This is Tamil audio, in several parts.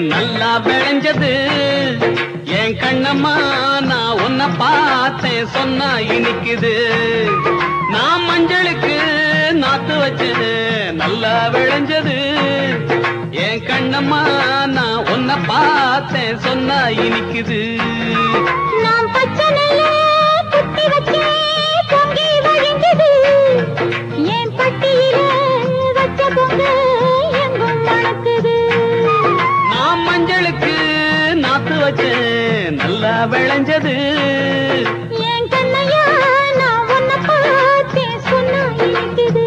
நல்லா விளைஞ்சது என் கண்ணம்மா நான் உன்னை பார்த்தேன் சொன்னா இனிக்குது நான் மஞ்சளுக்கு நாத்து வச்சது நல்லா விளைஞ்சது என் கண்ணம்மா நான் உன்னை பார்த்தேன் சொன்னா இனிக்குது நான் பச்சனையே குத்தி வச்சே பொங்கி வழிந்தது என் பட்டியிலே வச்ச பொங்கு எங்கும் மணக்குது நான் மஞ்சளுக்கு நாத்து வச்சேன் நல்லா விளைஞ்சது என் கண்ணையா நான் உன்னை பார்த்தேன் சொன்னா இனிக்குது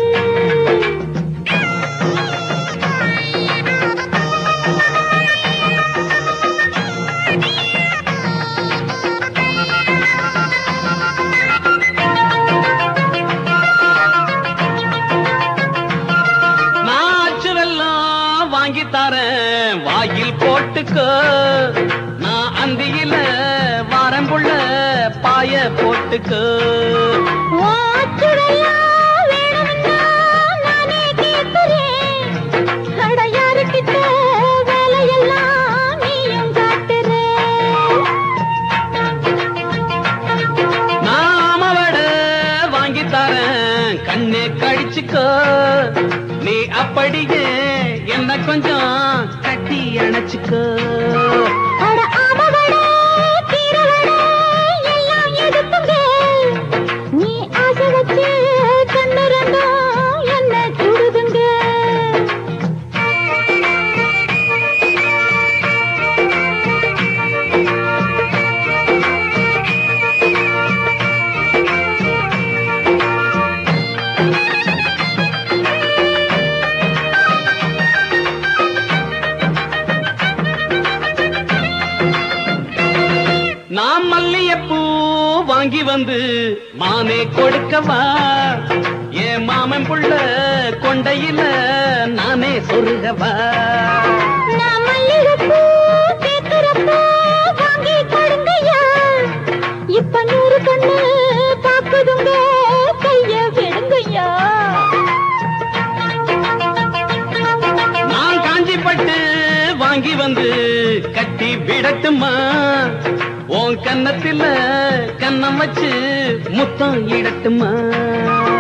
நான் அச்சு வெல்லம் வாங்கி தரேன் வாயில் போட்டுக்கோ நான் அந்தியில வாரம் புள்ள பாய போட்டுக்கோ வாச்சுடையா வேணும்னா நானே கேட்கிறேன். அட யாருக்கிட்ட வேலையெல்லாம் நீயும் காட்டுற. நாம வட வாங்கி தரேன் கண்ணே கழிச்சுக்கோ நீ அப்படியே என்ன கொஞ்சம் கட்டி அணைச்சுக்கோ அட ஆமவடை, கீரவடை எல்லாம் எதுக்குங்க? நீ ஆசை வச்சு கண்ணு ரெண்டும் என்ன சுடுதுங்க நான் மல்லியப்பூ வாங்கி வந்து மானே கொடுக்கவா என் மாமன் புள்ள கொண்டையில நானே சொருகவா நான் மல்லிகைப்பூ கேட்கிறப்போ வாங்கி கொடுங்கய்யா. இப்ப நூறு கண்ணு பாக்குதுங்க கைய விடுங்கய்யா நான் காஞ்சிப்பட்டு வாங்கி வந்து கட்டி விடட்டுமா உன் கன்னத்தில கன்னம் வச்சு முத்தம் இடட்டுமா